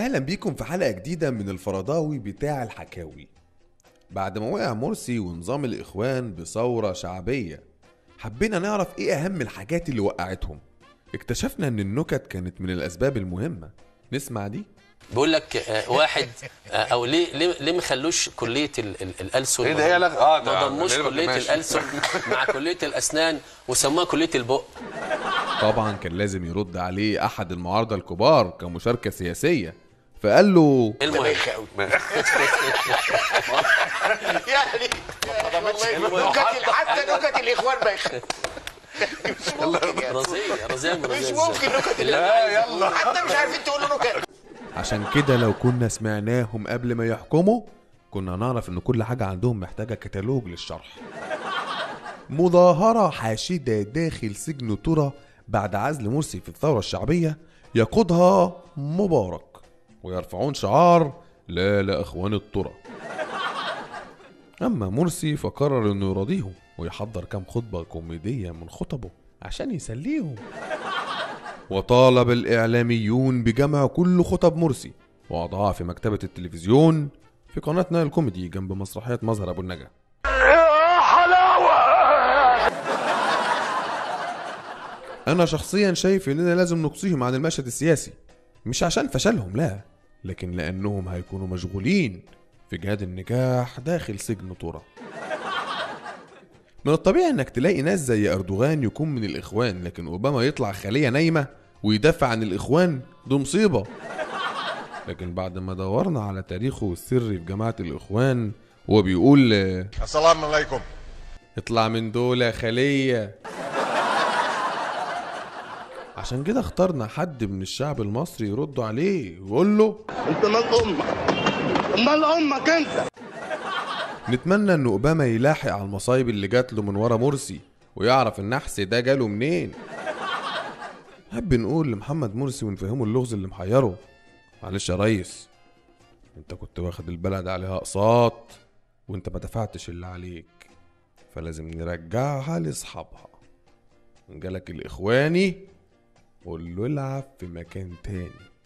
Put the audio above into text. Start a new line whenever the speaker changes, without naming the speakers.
اهلا بيكم في حلقه جديده من الفرضاوي بتاع الحكاوي بعد ما وقع مرسي ونظام الاخوان بثوره شعبيه حبينا نعرف ايه اهم الحاجات اللي وقعتهم اكتشفنا ان النكت كانت من الاسباب المهمه نسمع دي
بيقول لك آه، واحد آه، او ليه ليه ليه ما خلوش كليه ال- ال- الالسن
ايه ده هي لغ... اه
ما ضموش
غالباً
كليه
ماشي.
الالسن مع كليه الاسنان وسموها كليه البق
طبعا كان لازم يرد عليه احد المعارضه الكبار كمشاركه سياسيه فقال له
المهم
يعني والله نكت حتى نكت الاخوان بايخه مش ممكن يعني.
رزيه رزيه من
مش
رزيه
ممكن نكت
لا
الاخوان
يلا
حتى مش عارفين تقولوا نكت
عشان كده لو كنا سمعناهم قبل ما يحكموا كنا نعرف ان كل حاجة عندهم محتاجة كتالوج للشرح مظاهرة حاشدة داخل سجن ترى بعد عزل مرسي في الثورة الشعبية يقودها مبارك ويرفعون شعار لا لا اخوان الترى اما مرسي فقرر انه يراضيهم ويحضر كام خطبة كوميدية من خطبه عشان يسليهم وطالب الإعلاميون بجمع كل خطب مرسي ووضعها في مكتبة التلفزيون في قناتنا الكوميدي جنب مسرحية مظهر أبو النجا أنا شخصيا شايف إننا لازم نقصيهم عن المشهد السياسي مش عشان فشلهم لا لكن لأنهم هيكونوا مشغولين في جهاد النجاح داخل سجن ترى من الطبيعي انك تلاقي ناس زي اردوغان يكون من الاخوان لكن اوباما يطلع خلية نايمة ويدافع عن الاخوان دي مصيبة لكن بعد ما دورنا على تاريخه السري في جماعة الاخوان هو بيقول آه،
السلام عليكم
اطلع من دول يا خلية عشان كده اخترنا حد من الشعب المصري يرد عليه ويقول له
انت مال امك مال امك انت
نتمنى ان اوباما يلاحق على المصايب اللي جات له من ورا مرسي ويعرف النحس ده جاله منين نحب نقول لمحمد مرسي ونفهمه اللغز اللي محيره معلش يا ريس انت كنت واخد البلد عليها اقساط وانت ما دفعتش اللي عليك فلازم نرجعها لاصحابها إن جالك الاخواني قول له العب في مكان تاني